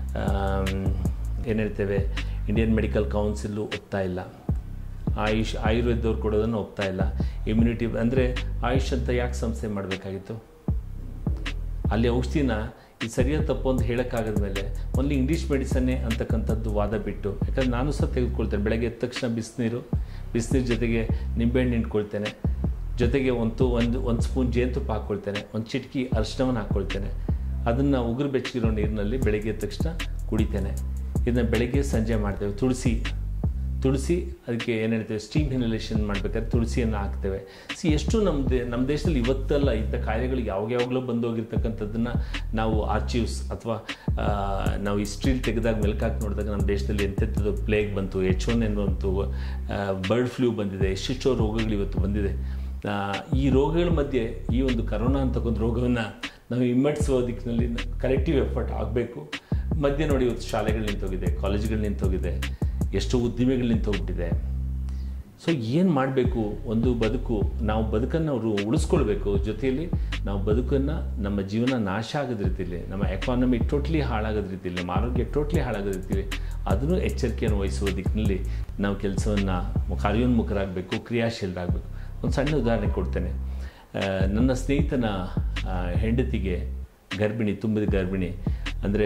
ಏನು ಹೇಳ್ತೇವೆ ಇಂಡಿಯನ್ ಮೆಡಿಕಲ್ ಕೌನ್ಸಿಲು ಒಪ್ತಾ ಇಲ್ಲ ಆಯುಷ್ ಆಯುರ್ವೇದವ್ರು ಕೊಡೋದನ್ನು ಒಪ್ತಾ ಇಲ್ಲ ಇಮ್ಯುನಿಟಿ ಅಂದರೆ ಆಯುಷ್ ಅಂತ ಯಾಕೆ ಸಂಸ್ಥೆ ಮಾಡಬೇಕಾಗಿತ್ತು ಅಲ್ಲಿ ಔಷಧಿನ ಇದು ಸರಿಯಾದ ತಪ್ಪು ಅಂತ ಹೇಳೋಕ್ಕಾಗದ ಮೇಲೆ ಓನ್ಲಿ ಇಂಗ್ಲೀಷ್ ಮೆಡಿಸನ್ನೇ ಅಂತಕ್ಕಂಥದ್ದು ವಾದ ಬಿಟ್ಟು ಯಾಕಂದ್ರೆ ನಾನು ಸಹ ತೆಗೆದುಕೊಳ್ತೇನೆ ಬೆಳಗ್ಗೆ ಎದ್ದ ತಕ್ಷಣ ಬಿಸಿನೀರು ಬಿಸಿನೀರು ಜೊತೆಗೆ ನಿಂಬೆಹಣ್ಣು ಇಟ್ಕೊಳ್ತೇನೆ ಜೊತೆಗೆ ಒಂದು ಒಂದು ಒಂದು ಸ್ಪೂನ್ ಜೇನುತುಪ್ಪ ಹಾಕ್ಕೊಳ್ತೇನೆ ಒಂದು ಚಿಟಕಿ ಅರಿಶಿನವನ್ನು ಹಾಕ್ಕೊಳ್ತೇನೆ ಅದನ್ನು ಉಗುರು ಬೆಚ್ಚಗಿರೋ ನೀರಿನಲ್ಲಿ ಬೆಳಗ್ಗೆ ಎದ್ದ ತಕ್ಷಣ ಕುಡಿತೇನೆ ಇದನ್ನು ಬೆಳಗ್ಗೆ ಸಂಜೆ ಮಾಡ್ತೇವೆ ತುಳಸಿ ತುಳಸಿ ಅದಕ್ಕೆ ಏನು ಹೇಳ್ತೇವೆ ಸ್ಟೀಮ್ ಇನ್ಹಲೇಷನ್ ಮಾಡಬೇಕಾದ್ರೆ ತುಳಸಿಯನ್ನು ಹಾಕ್ತೇವೆ ಸಿ ಎಷ್ಟು ನಮ್ಮ ದೇ ನಮ್ಮ ದೇಶದಲ್ಲಿ ಇವತ್ತಲ್ಲ ಇಂಥ ಕಾಯಿಲೆಗಳು ಯಾವಾಗ ಯಾವಾಗಲೂ ಬಂದೋಗಿರ್ತಕ್ಕಂಥದ್ದನ್ನು ನಾವು ಆರ್ಚಿವ್ಸ್ ಅಥವಾ ನಾವು ಹಿಸ್ಟ್ರಿಲಿ ತೆಗೆದಾಗ ಮೆಲ್ಕಾಕಿ ನೋಡಿದಾಗ ನಮ್ಮ ದೇಶದಲ್ಲಿ ಎಂತೆಂಥದ್ದು ಪ್ಲೇಗ್ ಬಂತು ಎಚ್ ಒನ್ ಎನ್ ಬಂತು ಬರ್ಡ್ ಫ್ಲೂ ಬಂದಿದೆ ಎಷ್ಟೆಷ್ಟೋ ರೋಗಗಳು ಇವತ್ತು ಬಂದಿದೆ ಆ, ಈ ರೋಗಗಳ ಮಧ್ಯೆ ಈ ಒಂದು ಕರೋನಾ ಅಂತಕ್ಕಂಥ ರೋಗವನ್ನು ನಾವು ಹಿಮ್ಮೆಟ್ಟಿಸುವ ದಿಕ್ಕಿನಲ್ಲಿ ಕಲೆಕ್ಟಿವ್ ಎಫರ್ಟ್ ಆಗಬೇಕು ಮಧ್ಯೆ ನೋಡಿ ಇವತ್ತು ಶಾಲೆಗಳು ನಿಂತೋಗಿದೆ ಕಾಲೇಜುಗಳು ನಿಂತೋಗಿದೆ ಎಷ್ಟೋ ಉದ್ದಿಮೆಗಳು ನಿಂತೋಗ್ಬಿಟ್ಟಿದೆ ಸೊ ಏನು ಮಾಡಬೇಕು ಒಂದು ಬದುಕು ನಾವು ಬದುಕನ್ನು ಅವರು ಉಳಿಸ್ಕೊಳ್ಬೇಕು ಜೊತೆಯಲ್ಲಿ ನಾವು ಬದುಕನ್ನು ನಮ್ಮ ಜೀವನ ನಾಶ ಆಗದ ರೀತಿಯಲ್ಲಿ ನಮ್ಮ ಎಕಾನಮಿ ಟೋಟ್ಲಿ ಹಾಳಾಗದ ರೀತಿಯಲ್ಲಿ ನಮ್ಮ ಆರೋಗ್ಯ ಟೋಟ್ಲಿ ಹಾಳಾಗದ ರೀತಿಯಲ್ಲಿ ಅದನ್ನು ಎಚ್ಚರಿಕೆಯನ್ನು ವಹಿಸುವ ದಿಕ್ಕಿನಲ್ಲಿ ನಾವು ಕೆಲಸವನ್ನು ಕಾರ್ಯೋನ್ಮುಖರಾಗಬೇಕು ಕ್ರಿಯಾಶೀಲರಾಗಬೇಕು ಒಂದು ಸಣ್ಣ ಉದಾಹರಣೆ ಕೊಡ್ತೇನೆ ಆ, ನನ್ನ ಸ್ನೇಹಿತನ ಆ, ಹೆಂಡತಿಗೆ ಗರ್ಭಿಣಿ ತುಂಬಿದ ಗರ್ಭಿಣಿ ಅಂದರೆ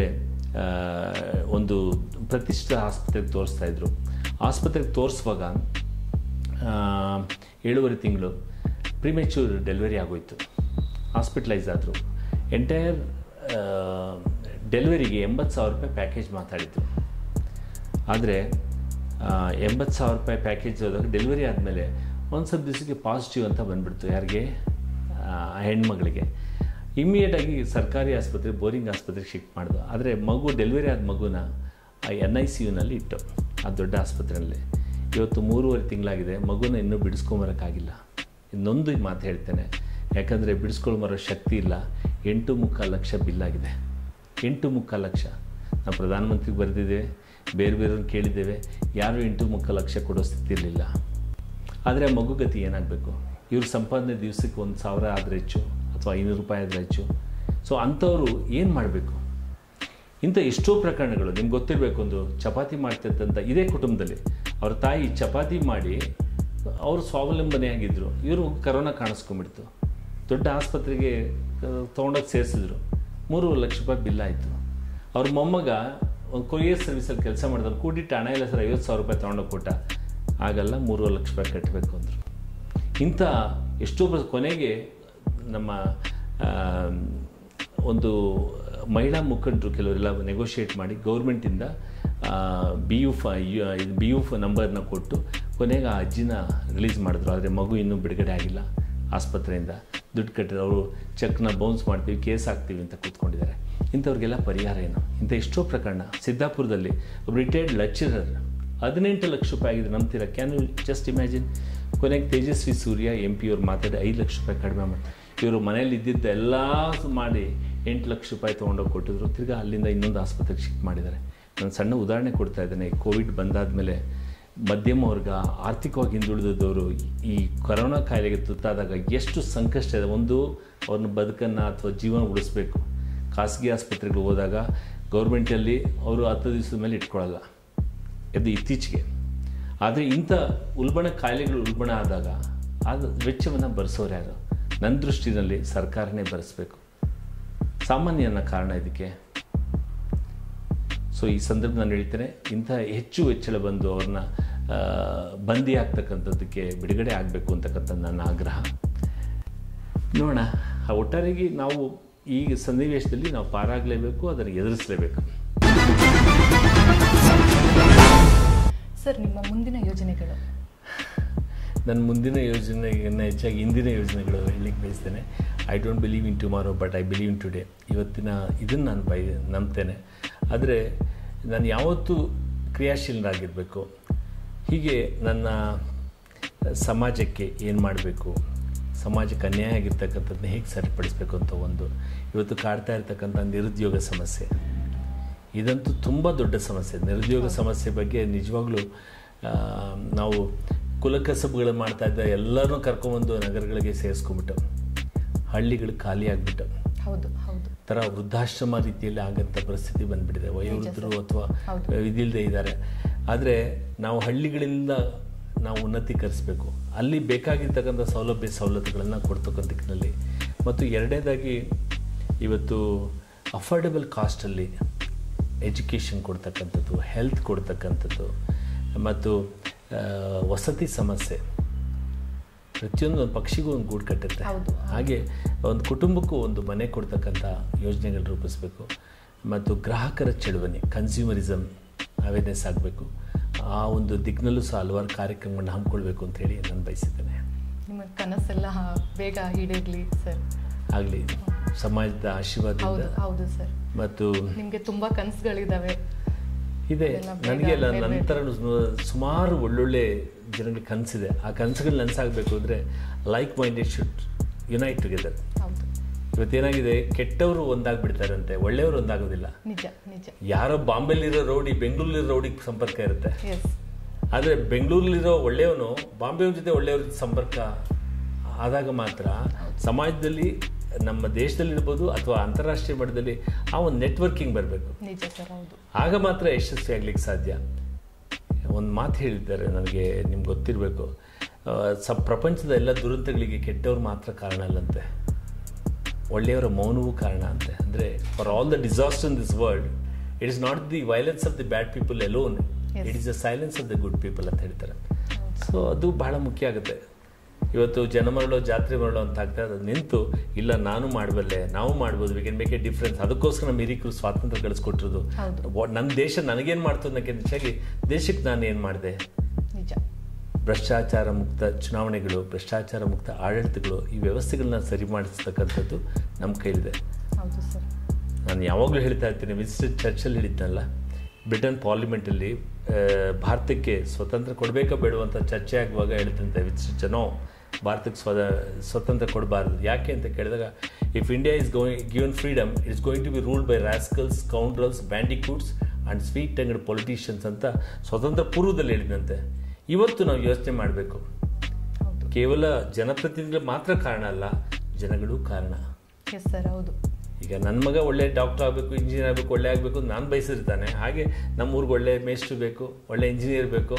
ಒಂದು ಪ್ರತಿಷ್ಠಿತ ಆಸ್ಪತ್ರೆಗೆ ತೋರಿಸ್ತಾ ಇದ್ರು ಆಸ್ಪತ್ರೆಗೆ ತೋರಿಸುವಾಗ ಆ, ಏಳುವರೆ ತಿಂಗಳು ಪ್ರಿಮೆಚ್ಯೂರ್ ಡೆಲಿವರಿ ಆಗೋಯ್ತು ಹಾಸ್ಪಿಟ್ಲೈಸ್ ಆದರು ಎಂಟೈರ್ ಡೆಲಿವರಿಗೆ ಎಂಬತ್ತು ಸಾವಿರ ರೂಪಾಯಿ ಪ್ಯಾಕೇಜ್ ಮಾತಾಡಿದ್ರು ಆದರೆ ಎಂಬತ್ತು ಸಾವಿರ ರೂಪಾಯಿ ಪ್ಯಾಕೇಜ್ ಹೋದಾಗ ಡೆಲಿವರಿ ಆದಮೇಲೆ ಒಂದು ಸ್ವಲ್ಪ ದಿವಸಕ್ಕೆ ಪಾಸಿಟಿವ್ ಅಂತ ಬಂದ್ಬಿಡ್ತು ಯಾರಿಗೆ ಆ ಹೆಣ್ಮಗಳಿಗೆ ಇಮ್ಮಿಡಿಯೇಟಾಗಿ ಸರ್ಕಾರಿ ಆಸ್ಪತ್ರೆ ಬೋರಿಂಗ್ ಆಸ್ಪತ್ರೆಗೆ ಶಿಫ್ಟ್ ಮಾಡಿದ್ರು ಆದರೆ ಮಗು ಡೆಲಿವರಿ ಆದ ಮಗುನ ಎನ್ ಐ ಸಿ ಯುನಲ್ಲಿ ಇಟ್ಟು ಆ ದೊಡ್ಡ ಆಸ್ಪತ್ರೆಯಲ್ಲಿ ಇವತ್ತು ಮೂರುವರೆ ತಿಂಗಳಾಗಿದೆ ಮಗುನ ಇನ್ನೂ ಬಿಡಿಸ್ಕೊಂಬರೋಕ್ಕಾಗಿಲ್ಲ ಇನ್ನೊಂದು ಮಾತು ಹೇಳ್ತೇನೆ ಯಾಕಂದರೆ ಬಿಡಿಸ್ಕೊಂಬರೋ ಶಕ್ತಿ ಇಲ್ಲ ಎಂಟು ಮುಕ್ಕಾಲು ಲಕ್ಷ ಬಿಲ್ಲಾಗಿದೆ ಎಂಟು ಮುಕ್ಕಾಲು ಲಕ್ಷ ನಾವು ಪ್ರಧಾನಮಂತ್ರಿಗೆ ಬರೆದಿದ್ದೇವೆ ಬೇರೆ ಬೇರೆಯವ್ರನ್ನ ಕೇಳಿದ್ದೇವೆ ಯಾರೂ ಎಂಟು ಮುಕ್ಕಾಲು ಲಕ್ಷ ಕೊಡೋ ಸ್ಥಿತಿ ಇರಲಿಲ್ಲ ಆದರೆ ಆ ಮಗು ಗತಿ ಏನಾಗಬೇಕು ಇವ್ರ ಸಂಪಾದನೆ ದಿವಸಕ್ಕೆ ಒಂದು ಸಾವಿರ ಆದರೆ ಹೆಚ್ಚು ಅಥವಾ ಐನೂರು ರೂಪಾಯಿ ಆದರೆ ಹೆಚ್ಚು ಸೊ ಅಂಥವರು ಏನು ಮಾಡಬೇಕು ಇಂಥ ಎಷ್ಟೋ ಪ್ರಕರಣಗಳು ನಿಮ್ಗೆ ಗೊತ್ತಿರಬೇಕು ಒಂದು ಚಪಾತಿ ಮಾಡ್ತಿದ್ದಂಥ ಇದೇ ಕುಟುಂಬದಲ್ಲಿ ಅವ್ರ ತಾಯಿ ಚಪಾತಿ ಮಾಡಿ ಅವರು ಸ್ವಾವಲಂಬನೆಯಾಗಿದ್ದರು ಇವರು ಕರೋನಾ ಕಾಣಿಸ್ಕೊಂಡ್ಬಿಡ್ತು ದೊಡ್ಡ ಆಸ್ಪತ್ರೆಗೆ ತೊಗೊಂಡೋಗಿ ಸೇರಿಸಿದ್ರು ಮೂರುವರೆ ಲಕ್ಷ ರೂಪಾಯಿ ಬಿಲ್ ಆಯಿತು ಅವ್ರ ಮೊಮ್ಮಗ ಒಂದು ಕೊರಿಯರ್ ಸರ್ವಿಸಲ್ಲಿ ಕೆಲಸ ಮಾಡಿದ್ರು ಕೂಡಿಟ್ಟು ಹಣ ಇಲ್ಲ ಸರ್ ಐವತ್ತು ಸಾವಿರ ರೂಪಾಯಿ ತೊಗೊಂಡೋಗಿ ಕೊಟ್ಟ ಆಗಲ್ಲ ಮೂರುವರೆ ಲಕ್ಷ ರೂಪಾಯಿ ಕಟ್ಟಬೇಕು ಅಂದರು ಇಂಥ ಎಷ್ಟೋ ಬ- ಕೊನೆಗೆ ನಮ್ಮ ಆ, ಒಂದು ಮಹಿಳಾ ಮುಖಂಡರು ಕೆಲವರೆಲ್ಲ ನೆಗೋಷಿಯೇಟ್ ಮಾಡಿ ಗೌರ್ಮೆಂಟಿಂದ ಬಿ ಯು ಫ ಇದು ಬಿ ಯು ಫ ನಂಬರ್ನ ಕೊಟ್ಟು ಕೊನೆಗೆ ಆ ಅಜ್ಜಿನ ರಿಲೀಸ್ ಮಾಡಿದ್ರು ಆದರೆ ಮಗು ಇನ್ನೂ ಬಿಡುಗಡೆ ಆಗಿಲ್ಲ ಆಸ್ಪತ್ರೆಯಿಂದ ದುಡ್ಡು ಕಟ್ಟಿದ್ರು ಅವರು ಚೆಕ್ನ ಬೌನ್ಸ್ ಮಾಡ್ತೀವಿ ಕೇಸ್ ಹಾಕ್ತೀವಿ ಅಂತ ಕೂತ್ಕೊಂಡಿದ್ದಾರೆ ಇಂಥವ್ರಿಗೆಲ್ಲ ಪರಿಹಾರ ಏನು ಇಂಥ ಎಷ್ಟೋ ಪ್ರಕರಣ ಸಿದ್ದಾಪುರದಲ್ಲಿ ಒಬ್ಬ ರಿಟೈರ್ಡ್ ಲೆಕ್ಚರರ್ ಹದಿನೆಂಟು ಲಕ್ಷ ರೂಪಾಯಿ ಆಗಿದೆ ನಂಬ್ತೀರಾ ಕ್ಯಾನ್ ಯು ಜಸ್ಟ್ ಇಮ್ಯಾಜಿನ್ ಕೊನೆಗೆ ತೇಜಸ್ವಿ ಸೂರ್ಯ ಎಂ ಪಿ ಅವ್ರು ಮಾತಾಡಿ ಐದು ಲಕ್ಷ ರೂಪಾಯಿ ಕಡಿಮೆ ಮಾಡಿ ಇವರು ಮನೇಲಿ ಇದ್ದಿದ್ದ ಎಲ್ಲ ಮಾಡಿ ಎಂಟು ಲಕ್ಷ ರೂಪಾಯಿ ತೊಗೊಂಡೋಗಿ ಕೊಟ್ಟಿದ್ರು ತಿರ್ಗಾ ಅಲ್ಲಿಂದ ಇನ್ನೊಂದು ಆಸ್ಪತ್ರೆಗೆ ಶಿಫ್ಟ್ ಮಾಡಿದ್ದಾರೆ ನಾನು ಸಣ್ಣ ಉದಾಹರಣೆ ಕೊಡ್ತಾ ಇದ್ದೇನೆ ಕೋವಿಡ್ ಬಂದಾದಮೇಲೆ ಮಧ್ಯಮ ವರ್ಗ ಆರ್ಥಿಕವಾಗಿ ಹಿಂದುಳಿದವರು ಈ ಕೊರೋನಾ ಕಾಯಿಲೆಗೆ ತುತ್ತಾದಾಗ ಎಷ್ಟು ಸಂಕಷ್ಟ ಇದೆ ಒಂದು ಅವ್ರನ್ನ ಬದುಕನ್ನು ಅಥವಾ ಜೀವನ ಉಳಿಸ್ಬೇಕು ಖಾಸಗಿ ಆಸ್ಪತ್ರೆಗೆ ಹೋದಾಗ ಗೌರ್ಮೆಂಟಲ್ಲಿ ಅವರು ಹತ್ತು ದಿವಸದ ಮೇಲೆ ಇಟ್ಕೊಳ್ಳಲ್ಲ ಇದು ಇತ್ತೀಚೆಗೆ ಆದರೆ ಇಂಥ ಉಲ್ಬಣ ಕಾಯಿಲೆಗಳು ಉಲ್ಬಣ ಆದಾಗ ಅದು ವೆಚ್ಚವನ್ನು ಭರಿಸೋರು ಯಾರು ನನ್ನ ದೃಷ್ಟಿನಲ್ಲಿ ಸರ್ಕಾರನೇ ಭರಿಸಬೇಕು ಸಾಮಾನ್ಯ ಅನ್ನೋ ಕಾರಣ ಇದಕ್ಕೆ ಸೊ ಈ ಸಂದರ್ಭ ನಾನು ಹೇಳ್ತೇನೆ ಇಂಥ ಹೆಚ್ಚು ಹೆಚ್ಚಳ ಬಂದು ಅವ್ರನ್ನ ಆ, ಬಂದಿ ಆಗ್ತಕ್ಕಂಥದ್ದಕ್ಕೆ ಬಿಡುಗಡೆ ಆಗಬೇಕು ಅಂತಕ್ಕಂಥ ನನ್ನ ಆಗ್ರಹ ನೋಡೋಣ ಆ ಒಟ್ಟಾರೆಯಾಗಿ ನಾವು ಈ ಸನ್ನಿವೇಶದಲ್ಲಿ ನಾವು ಪಾರಾಗಲೇಬೇಕು ಅದನ್ನು ಎದುರಿಸಲೇಬೇಕು ಸರ್ ನಿಮ್ಮ ಮುಂದಿನ ಯೋಜನೆಗಳು ನನ್ನ ಮುಂದಿನ ಯೋಜನೆಯನ್ನು ಹೆಚ್ಚಾಗಿ ಹಿಂದಿನ ಯೋಜನೆಗಳು ಹೇಳಲಿಕ್ಕೆ ಬಯಸ್ತೇನೆ I don't believe in tomorrow but I believe in today ಇವತ್ತಿನ ಇದನ್ನು ನಾನು ಬೈ ನಂಬ್ತೇನೆ ಆದರೆ ನಾನು ಯಾವತ್ತೂ ಕ್ರಿಯಾಶೀಲರಾಗಿರಬೇಕು ಹೀಗೆ ನನ್ನ ಸಮಾಜಕ್ಕೆ ಏನು ಮಾಡಬೇಕು ಸಮಾಜಕ್ಕೆ ಅನ್ಯಾಯ ಆಗಿರ್ತಕ್ಕಂಥದ್ದನ್ನ ಹೇಗೆ ಸರಿಪಡಿಸಬೇಕು ಅಂತ ಒಂದು ಇವತ್ತು ಕಾಡ್ತಾ ಇರ್ತಕ್ಕಂಥ ನಿರುದ್ಯೋಗ ಸಮಸ್ಯೆ ಇದಂತೂ ತುಂಬ ದೊಡ್ಡ ಸಮಸ್ಯೆ ನಿರುದ್ಯೋಗ ಸಮಸ್ಯೆ ಬಗ್ಗೆ ನಿಜವಾಗ್ಲೂ ಆ, ನಾವು ಕುಲಕಸಬುಗಳು ಮಾಡ್ತಾ ಇದ್ದ ಎಲ್ಲರನ್ನೂ ಕರ್ಕೊಂಬಂದು ನಗರಗಳಿಗೆ ಸೇರಿಸ್ಕೊಂಬಿಟ್ಟು ಹಳ್ಳಿಗಳು ಖಾಲಿ ಆಗಿಬಿಟ್ಟು ಹೌದು ಹೌದು ಥರ ವೃದ್ಧಾಶ್ರಮ ರೀತಿಯಲ್ಲಿ ಆಗಂಥ ಪರಿಸ್ಥಿತಿ ಬಂದ್ಬಿಟ್ಟಿದೆ ವಯೋವೃದ್ಧರು ಅಥವಾ ಹೌದು. ಇದಿಲ್ಲದೆ ಇದ್ದಾರೆ ಆದರೆ ನಾವು ಹಳ್ಳಿಗಳಿಂದ ನಾವು ಉನ್ನತೀಕರಿಸಬೇಕು ಅಲ್ಲಿ ಬೇಕಾಗಿರ್ತಕ್ಕಂಥ ಸೌಲಭ್ಯ ಸವಲತ್ತುಗಳನ್ನು ಕೊಡ್ತಕ್ಕಂಥ ದಿಕ್ಕಿನಲ್ಲಿ ಮತ್ತು ಎರಡನೇದಾಗಿ ಇವತ್ತು ಅಫೋರ್ಡೆಬಲ್ ಕಾಸ್ಟಲ್ಲಿ ಎಜುಕೇಷನ್ ಕೊಡ್ತಕ್ಕಂಥದ್ದು ಹೆಲ್ತ್ ಕೊಡ್ತಕ್ಕಂಥದ್ದು ಮತ್ತು ಆ, ವಸತಿ ಸಮಸ್ಯೆ ಪ್ರತಿಯೊಂದು ಒಂದು ಪಕ್ಷಿಗೂ ಒಂದು ಗೂಡು ಕಟ್ಟುತ್ತೆ ಹೌದು. ಹಾಗೆ ಒಂದು ಕುಟುಂಬಕ್ಕೂ ಒಂದು ಮನೆ ಕೊಡ್ತಕ್ಕಂಥ ಯೋಜನೆಗಳು ರೂಪಿಸಬೇಕು ಮತ್ತು ಗ್ರಾಹಕರ ಚಳುವಳಿ ಕನ್ಸ್ಯೂಮರಿಸಮ್ ಅವೇರ್ನೆಸ್ ಆಗಬೇಕು ಆ ಒಂದು ದಿಕ್ಕಿನಲ್ಲೂ ಸಹ ಹಲವಾರು ಕಾರ್ಯಕ್ರಮಗಳನ್ನ ಹಮ್ಮಿಕೊಳ್ಬೇಕು ಅಂತ ಹೇಳಿ ನಾನು ಬಯಸಿದ್ದೇನೆ ನಿಮ್ಮ ಕನಸೆಲ್ಲ ಬೇಗ ಈಡೇರ್ಲಿ ಸರ್ ಆಗಲಿ ಸಮಾಜದ ಆಶೀರ್ವಾದದಿಂದ ಹೌದು ಹೌದು ಸರ್ ಮತ್ತು ನಿಮ್ಗೆ ತುಂಬಾ ಕನಸುಗಳಿದಾವೆ ಇದೆ ಇದೆಲ್ಲ ಬೇಗ ನನಗೆಲ್ಲ ನೆರವೇರ್ಲಿ. ನಂತರ ಸುಮಾರು ಒಳ್ಳೊಳ್ಳೆ ಜನಗಳಿಗೆ ಕನಸಿದೆ ಆ ಕನಸುಗಳು ನನಸಾಗಬೇಕು ಅಂದರೆ like minded should unite together ಹೌದು ಇವತ್ತೇನಾಗಿದೆ ಕೆಟ್ಟವರು ಒಂದಾಗ್ಬಿಡ್ತಾರಂತೆ ಒಳ್ಳೆಯವರು ಒಂದಾಗೋದಿಲ್ಲ ನಿಜ ನಿಜ ಯಾರೋ ಬಾಂಬೆಲಿರೋ ರೌಡಿ ಬೆಂಗಳೂರಲ್ಲಿರೋ ರೌಡಿಗೆ ಸಂಪರ್ಕ ಇರುತ್ತೆ ಎಸ್ ಆದರೆ ಬೆಂಗಳೂರಲ್ಲಿರೋ ಒಳ್ಳೆಯವನು ಬಾಂಬೆಯವ್ರ ಜೊತೆ ಒಳ್ಳೆಯವ್ರ ಜೊತೆ ಸಂಪರ್ಕ ಆದಾಗ ಮಾತ್ರ ಸಮಾಜದಲ್ಲಿ ನಮ್ಮ ದೇಶದಲ್ಲಿರ್ಬೋದು ಅಥವಾ ಅಂತಾರಾಷ್ಟ್ರೀಯ ಮಟ್ಟದಲ್ಲಿ ಆ ಒಂದು ನೆಟ್ವರ್ಕಿಂಗ್ ಬರಬೇಕು ನಿಜ ಸರ್ ಹೌದು ಆಗ ಮಾತ್ರ ಯಶಸ್ವಿ ಆಗ್ಲಿಕ್ಕೆ ಸಾಧ್ಯ ಒಂದು ಮಾತು ಹೇಳಿದ್ದಾರೆ ನನಗೆ ನಿಮ್ಗೆ ಗೊತ್ತಿರಬೇಕು ಸ ಪ್ರಪಂಚದ ಎಲ್ಲ ದುರಂತಗಳಿಗೆ ಕೆಟ್ಟವ್ರು ಮಾತ್ರ ಕಾರಣ ಅಲ್ಲಂತೆ ಒಳ್ಳೆಯವರ ಮೌನವೂ ಕಾರಣ ಅಂತೆ ಅಂದರೆ for all the disaster in this world it is not the violence of the bad people alone Yes. It is the silence of the good people ಅಂತ ಹೇಳ್ತಾರೆ ಸೊ ಅದು ಬಹಳ ಮುಖ್ಯ ಆಗುತ್ತೆ ಇವತ್ತು ಜನ ಮರಳೋ ಜಾತ್ರೆ ಮರಳೋ ಅಂತ ಆಗ್ತಾ ಅದು ನಿಂತು ಇಲ್ಲ ನಾನು ಮಾಡಬಲ್ಲೆ ನಾವು ಮಾಡ್ಬೋದು we can make a difference ಅದಕ್ಕೋಸ್ಕರ ನಮ್ಮ ಹಿರಿಕರು ಸ್ವಾತಂತ್ರ್ಯ ಗಳಿಸ್ಕೊಟ್ಟಿರೋದು ಹೌದು. ವ- ನನ್ನ ದೇಶ ನನಗೇನು ಮಾಡ್ತು ಅನ್ನೋಕ್ಕಿಂತ ಹೆಚ್ಚಾಗಿ ದೇಶಕ್ಕೆ ನಾನು ಏನು ಮಾಡಿದೆ ನಿಜ ಭ್ರಷ್ಟಾಚಾರ ಮುಕ್ತ ಚುನಾವಣೆಗಳು ಭ್ರಷ್ಟಾಚಾರ ಮುಕ್ತ ಆಡಳಿತಗಳು ಈ ವ್ಯವಸ್ಥೆಗಳನ್ನ ಸರಿ ಮಾಡಿಸ್ತಕ್ಕಂಥದ್ದು ನಮ್ಮ ಕೈಲಿದೆ ಹೌದು ಸರ್ ನಾನು ಯಾವಾಗಲೂ ಹೇಳ್ತಾ ಇರ್ತೀನಿ ವಿನ್ಸ್ಟನ್ ಚರ್ಚಲ್ಲಿ ಹೇಳಿದ್ನಲ್ಲ ಬ್ರಿಟನ್ ಪಾರ್ಲಿಮೆಂಟಲ್ಲಿ ಆ, ಭಾರತಕ್ಕೆ ಸ್ವತಂತ್ರ ಕೊಡಬೇಕಾ ಬೇಡುವಂಥ ಚರ್ಚೆ ಆಗುವಾಗ ಹೇಳ್ತಂತೆ ವಿನ್ಸ್ಟನ್ ಚನೋ ಭಾರತಕ್ಕೆ ಸ್ವ ಸ್ವತಂತ್ರ ಕೊಡಬಾರ್ದು ಯಾಕೆ ಅಂತ ಕೇಳಿದಾಗ if India is going given freedom it's going to be ruled by rascals scoundrels bandicoots and sweet tongued politicians ಅಂತ ಸ್ವತಂತ್ರ ಪೂರ್ವದಲ್ಲಿ ಹೇಳಿದಂತೆ ಇವತ್ತು ನಾವು ಯೋಚನೆ ಮಾಡಬೇಕು ಹೌದು ಕೇವಲ ಜನಪ್ರತಿನಿಧಿಗಳು ಮಾತ್ರ ಕಾರಣ ಅಲ್ಲ ಜನಗಳು ಕಾರಣ ಎಸ್ ಸರ್ ಹೌದು ಈಗ ನನ್ನ ಮಗ ಒಳ್ಳೆ ಡಾಕ್ಟರ್ ಆಗಬೇಕು ಇಂಜಿನಿಯರ್ ಆಗಬೇಕು ಒಳ್ಳೆ ಆಗಬೇಕು ಅಂತ ನಾನು ಬಯಸಿರ್ತಾನೆ ಹಾಗೆ ನಮ್ಮ ಊರಿಗೆ ಒಳ್ಳೆ ಮೇಸ್ಟ್ರು ಬೇಕು ಒಳ್ಳೆ ಇಂಜಿನಿಯರ್ ಬೇಕು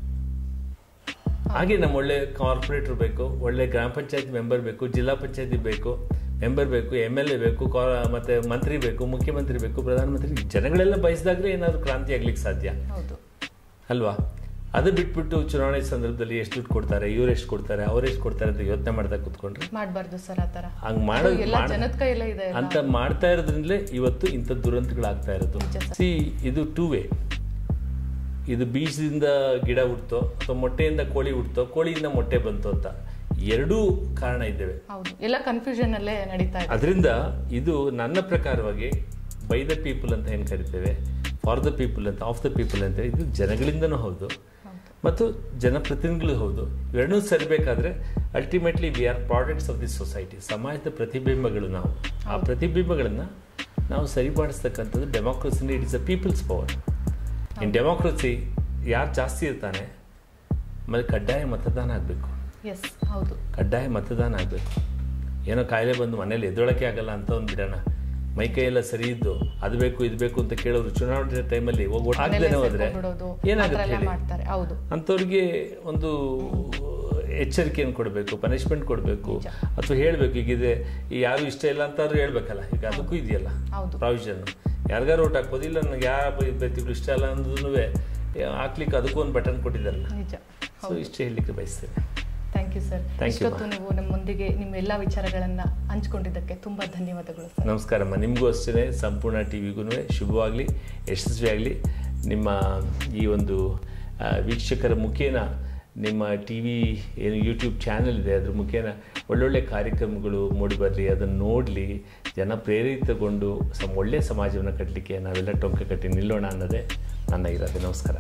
ಹಾಗೆ ನಮ್ಮ ಒಳ್ಳೆ ಕಾರ್ಪೊರೇಟ್ರ್ ಬೇಕು ಒಳ್ಳೆ ಗ್ರಾಮ ಪಂಚಾಯತ್ ಮೆಂಬರ್ ಬೇಕು ಜಿಲ್ಲಾ ಪಂಚಾಯತಿ ಬೇಕು ಮೆಂಬರ್ ಬೇಕು ಎಮ್ ಎಲ್ ಎ ಬೇಕು ಕಾ ಮತ್ತು ಮಂತ್ರಿ ಬೇಕು ಮುಖ್ಯಮಂತ್ರಿ ಬೇಕು ಪ್ರಧಾನಮಂತ್ರಿ ಜನಗಳೆಲ್ಲ ಬಯಸಿದಾಗಲೇ ಏನಾದರೂ ಕ್ರಾಂತಿ ಆಗ್ಲಿಕ್ಕೆ ಸಾಧ್ಯ ಹೌದು ಅಲ್ವಾ ಅದು ಬಿಟ್ಬಿಟ್ಟು ಚುನಾವಣೆ ಸಂದರ್ಭದಲ್ಲಿ ಎಷ್ಟು ದುಡ್ಡು ಕೊಡ್ತಾರೆ ಇವ್ರು ಎಷ್ಟು ಕೊಡ್ತಾರೆ ಅವ್ರು ಎಷ್ಟು ಕೊಡ್ತಾರೆ ಅಂತ ಯೋಚನೆ ಮಾಡ್ತಾ ಕೂತ್ಕೊಂಡ್ರೆ ಮಾಡಬಾರ್ದು ಸರ್ ಆ ಥರ ಹಂಗೆ ಮಾಡೋದು ಎಲ್ಲ ಮಾಡ್- ಜನದ ಕೈಯಲ್ಲೇ ಇದೆ ಎಲ್ಲ. ಅಂತ ಮಾಡ್ತಾ ಇರೋದ್ರಿಂದಲೇ ಇವತ್ತು ಇಂಥ ದುರಂತಗಳಾಗ್ತಾ ಇರೋದು ನಿಜ ಸರ್. ಸಿ ಇದು ಟೂ ವೇ ಇದು ಬೀಜದಿಂದ ಗಿಡ ಹುಡ್ತೋ ಅಥವಾ ಮೊಟ್ಟೆಯಿಂದ ಕೋಳಿ ಹುಡ್ತೋ ಕೋಳಿಯಿಂದ ಮೊಟ್ಟೆ ಬಂತು ಅಂತ ಎರಡೂ ಕಾರಣ ಇದ್ದೇವೆ ಹೌದು ಎಲ್ಲ ಕನ್ಫ್ಯೂಷನ್ ಅಲ್ಲೇ ನಡೀತಾ ಇದೆ ಅದರಿಂದ ಇದು ನನ್ನ ಪ್ರಕಾರವಾಗಿ ಬೈ ದ ಪೀಪಲ್ ಅಂತ ಏನು ಕರಿತೇವೆ ಫಾರ್ ದ ಪೀಪಲ್ ಅಂತ ಆಫ್ ದ ಪೀಪಲ್ ಅಂತ ಇದು ಜನಗಳಿಂದನೂ ಹೌದು ಹೌದು ಮತ್ತು ಜನಪ್ರತಿನಿಧಿಗಳು ಹೌದು ಇವೆರಡೂ ಸರಿಬೇಕಾದ್ರೆ ultimately we are products of this society ಸಮಾಜದ ಪ್ರತಿಬಿಂಬಗಳು ನಾವು ಆ ಪ್ರತಿಬಿಂಬಗಳನ್ನು ನಾವು ಸರಿಪಡಿಸ್ತಕ್ಕಂಥದ್ದು ಡೆಮೋಕ್ರಸಿನ it is a people's power in democracy ಯಾರು ಜಾಸ್ತಿ ಇರ್ತಾನೆ ಆಮೇಲೆ ಕಡ್ಡಾಯ ಮತದಾನ ಆಗಬೇಕು ಎಸ್ ಹೌದು ಕಡ್ಡಾಯ ಮತದಾನ ಆಗಬೇಕು ಏನೋ ಕಾಯಿಲೆ ಬಂದು ಮನೇಲಿ ಎದ್ದೊಳಕ್ಕೆ ಆಗಲ್ಲ ಅಂತ ಒಂದು ಬಿಡೋಣ ಮೈ ಕೈ ಎಲ್ಲ ಸರಿ ಇದ್ದು ಅದು ಬೇಕು ಇದು ಬೇಕು ಅಂತ ಕೇಳೋರು ಚುನಾವಣೆ ಟೈಮಲ್ಲಿ ಹೋಗಿ ಓಟ್ ಮನೇಲೆ ಹಾಕ್ದೇನೆ ಹೋದ್ರೆ ಸೇರ್ಕೊಂಡ್ಬಿಡೋದು, ಆ ಏನಾಗುತ್ತೆ ಥರ ಎಲ್ಲ ಹೇಳಿ ಮಾಡ್ತಾರೆ ಹೌದು ಅಂಥವ್ರಿಗೆ ಒಂದು ಎಚ್ಚರಿಕೆಯನ್ನು ಕೊಡಬೇಕು ಪನಿಷ್ಮೆಂಟ್ ಕೊಡಬೇಕು ನಿಜ. ಅಥವಾ ಹೇಳಬೇಕು ಈಗಿದೆ ಈ ಯಾರು ಇಷ್ಟ ಇಲ್ಲ ಅಂತಾದ್ರೂ ಹೇಳ್ಬೇಕಲ್ಲ ಈಗ ಅದಕ್ಕೂ ಇದೆಯಲ್ಲ ಹೌದು ಪ್ರಾವಿಷನ್ ಯಾರಿಗಾರು ಓಟ್ ಹಾಕ್ಬೋದು ಇಲ್ಲ ನನಗೆ ಯಾವ ಅಭ್ಯರ್ಥಿಗಳು ಇಷ್ಟ ಇಲ್ಲ ಅಂದ್ರೂ ಹಾಕ್ಲಿಕ್ಕೆ ಅದಕ್ಕೂ ಒಂದು ಬಟನ್ ಕೊಟ್ಟಿದ್ದಾರಲ್ಲ ನಿಜ ಸೊ ಇಷ್ಟೇ ಹೇಳಲಿಕ್ಕೆ ಬಯಸ್ತೇನೆ thank you sir Thank you, ಇಷ್ಟೊತ್ತು ನೀವು ನಮ್ಮೊಂದಿಗೆ ನಿಮ್ಮ ಎಲ್ಲ ವಿಚಾರಗಳನ್ನ ಹಂಚ್ಕೊಂಡಿದ್ದಕ್ಕೆ ತುಂಬಾ ಧನ್ಯವಾದಗಳು ಸರ್ ನಮಸ್ಕಾರಮ್ಮ ನಿಮಗೂ ಅಷ್ಟೇ ಸಂಪೂರ್ಣ ಟಿ ವಿಗೂ ಶುಭವಾಗಲಿ ಯಶಸ್ವಿಯಾಗಲಿ ನಿಮ್ಮ ಈ ಒಂದು ಆ, ವೀಕ್ಷಕರ ಮುಖೇನ ನಿಮ್ಮ ಟಿ ವಿ ಏನು ಯೂಟ್ಯೂಬ್ ಚಾನಲ್ ಇದೆ ಅದ್ರ ಮುಖೇನ ಒಳ್ಳೊಳ್ಳೆ ಕಾರ್ಯಕ್ರಮಗಳು ಮೂಡಿಬರಲಿ ಅದನ್ನು ನೋಡಲಿ ಜನ ಪ್ರೇರಿತಗೊಂಡು ಸಮ ಒಳ್ಳೆಯ ಸಮಾಜವನ್ನು ಕಟ್ಟಲಿಕ್ಕೆ ನಾವೆಲ್ಲ ಟೊಂಕ ಕಟ್ಟಿ ನಿಲ್ಲೋಣ ಅನ್ನೋದೇ ನನ್ನ ಇರೋದು ನಮಸ್ಕಾರ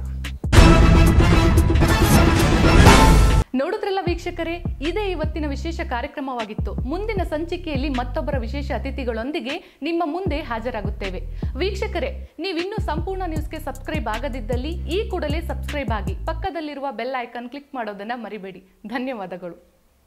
ನೋಡಿದ್ರಲ್ಲ ವೀಕ್ಷಕರೇ ಇದೇ ಇವತ್ತಿನ ವಿಶೇಷ ಕಾರ್ಯಕ್ರಮವಾಗಿತ್ತು ಮುಂದಿನ ಸಂಚಿಕೆಯಲ್ಲಿ ಮತ್ತೊಬ್ಬರ ವಿಶೇಷ ಅತಿಥಿಗಳೊಂದಿಗೆ ನಿಮ್ಮ ಮುಂದೆ ಹಾಜರಾಗುತ್ತೇವೆ ವೀಕ್ಷಕರೇ ನೀವಿನ್ನೂ ಸಂಪೂರ್ಣ ನ್ಯೂಸ್ಗೆ ಸಬ್ಸ್ಕ್ರೈಬ್ ಆಗದಿದ್ದಲ್ಲಿ ಈ ಕೂಡಲೇ ಸಬ್ಸ್ಕ್ರೈಬ್ ಆಗಿ ಪಕ್ಕದಲ್ಲಿರುವ ಬೆಲ್ ಐಕಾನ್ ಕ್ಲಿಕ್ ಮಾಡೋದನ್ನ ಮರಿಬೇಡಿ ಧನ್ಯವಾದಗಳು